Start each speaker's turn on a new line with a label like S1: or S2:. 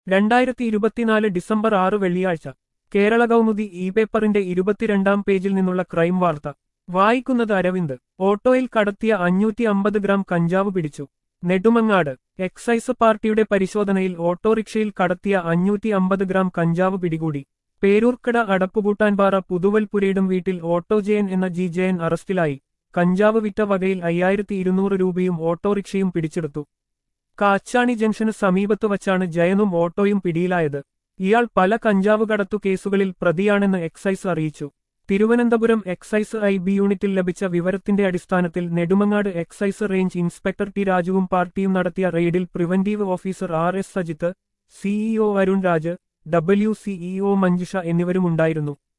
S1: രണ്ടായിരത്തി ഇരുപത്തിനാല് ഡിസംബർ ആറ് വെള്ളിയാഴ്ച കേരള കൗമുദി ഇ പേപ്പറിന്റെ ഇരുപത്തിരണ്ടാം പേജിൽ നിന്നുള്ള ക്രൈം വാർത്ത വായിക്കുന്നത് അരവിന്ദ് ഓട്ടോയിൽ കടത്തിയ അഞ്ഞൂറ്റി അമ്പത് ഗ്രാം കഞ്ചാവ് പിടിച്ചു നെടുമങ്ങാട് എക്സൈസ് പാർട്ടിയുടെ പരിശോധനയിൽ ഓട്ടോറിക്ഷയിൽ കടത്തിയ അഞ്ഞൂറ്റി അമ്പത് ഗ്രാം കഞ്ചാവ് പിടികൂടി പേരൂർക്കട അടപ്പുകൂട്ടാൻപാറ പുതുവൽപുരയിടും വീട്ടിൽ ഓട്ടോ ജയൻ എന്ന ജി ജയൻ അറസ്റ്റിലായി കഞ്ചാവ് വിറ്റ വകയിൽ അയ്യായിരത്തി ഇരുന്നൂറ് രൂപയും ഓട്ടോറിക്ഷയും പിടിച്ചെടുത്തു കാച്ചാണി ജംഗ്ഷന് സമീപത്ത് വച്ചാണ് ജയനും ഓട്ടോയും പിടിയിലായത് ഇയാൾ പല കഞ്ചാവ് കടത്തു കേസുകളിൽ പ്രതിയാണെന്ന് എക്സൈസ് അറിയിച്ചു തിരുവനന്തപുരം എക്സൈസ് ഐ ബി യൂണിറ്റിൽ ലഭിച്ച വിവരത്തിന്റെ അടിസ്ഥാനത്തിൽ Nedumangad excise range inspector T രാജുവും പാർട്ടിയും നടത്തിയ റെയ്ഡിൽ preventive officer R S Sajith CEO Arun Raj W CEO Manjusha എന്നിവരുമുണ്ടായിരുന്നു